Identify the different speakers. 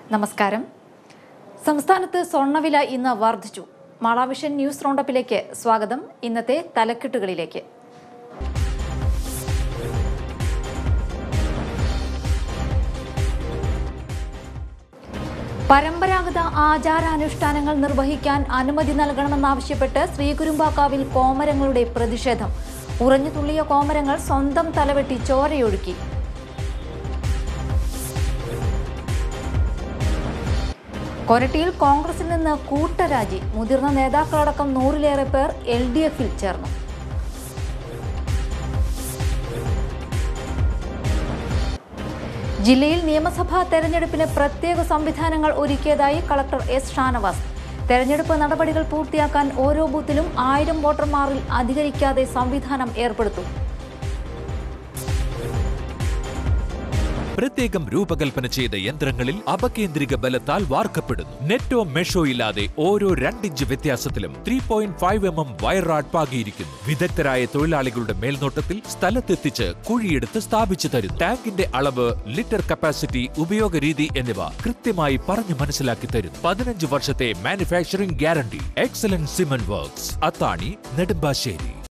Speaker 1: നമസ്കാരം സംസ്ഥാനത്ത് സ്വർണ്ണവില ഇന്ന് വർദ്ധിച്ചു മാളാവിഷൻ ന്യൂസ് റൗണ്ടപ്പിലേക്ക് സ്വാഗതം ഇന്നത്തെ തലക്കെട്ടുകളിലേക്ക് പരമ്പരാഗത ആചാരാനുഷ്ഠാനങ്ങൾ നിർവഹിക്കാൻ അനുമതി നൽകണമെന്നാവശ്യപ്പെട്ട് ശ്രീകുരുമ്പാക്കാവിൽ കോമരങ്ങളുടെ പ്രതിഷേധം ഉറഞ്ഞു തുള്ളിയ കോമരങ്ങൾ സ്വന്തം തലവെട്ടി ചോരയൊഴുക്കി കൊരട്ടിയിൽ കോൺഗ്രസിൽ നിന്ന് കൂട്ടരാജി മുതിർന്ന നേതാക്കളടക്കം നൂറിലേറെ പേർ എൽ ഡി എഫിൽ ചേർന്നു ജില്ലയിൽ നിയമസഭാ തെരഞ്ഞെടുപ്പിന് പ്രത്യേക സംവിധാനങ്ങൾ ഒരുക്കിയതായി കളക്ടർ എസ് ഷാനവാസ് തെരഞ്ഞെടുപ്പ് നടപടികൾ പൂർത്തിയാക്കാൻ ഓരോ ബൂത്തിലും ആയിരം വോട്ടർമാരിൽ അധികരിക്കാതെ സംവിധാനം ഏർപ്പെടുത്തും
Speaker 2: പ്രത്യേകം രൂപകൽപ്പന ചെയ്ത യന്ത്രങ്ങളിൽ അപകേന്ദ്രിക ബലത്താൽ വാർക്കപ്പെടുന്നു നെറ്റോ മെഷോ ഇല്ലാതെ ഓരോ രണ്ടിഞ്ച് വ്യത്യാസത്തിലും three point five M M wire rod പാകിയിരിക്കുന്നു വിദഗ്ധരായ തൊഴിലാളികളുടെ മേൽനോട്ടത്തിൽ സ്ഥലത്തെത്തിച്ച് കുഴിയെടുത്ത് സ്ഥാപിച്ചു തരും ടാങ്കിന്റെ അളവ് ലിറ്റർ കപ്പാസിറ്റി ഉപയോഗ രീതി എന്നിവ കൃത്യമായി പറഞ്ഞു മനസ്സിലാക്കി തരും പതിനഞ്ച് വർഷത്തെ manufacturing guarantee excellent cement works Athani Nedumbassery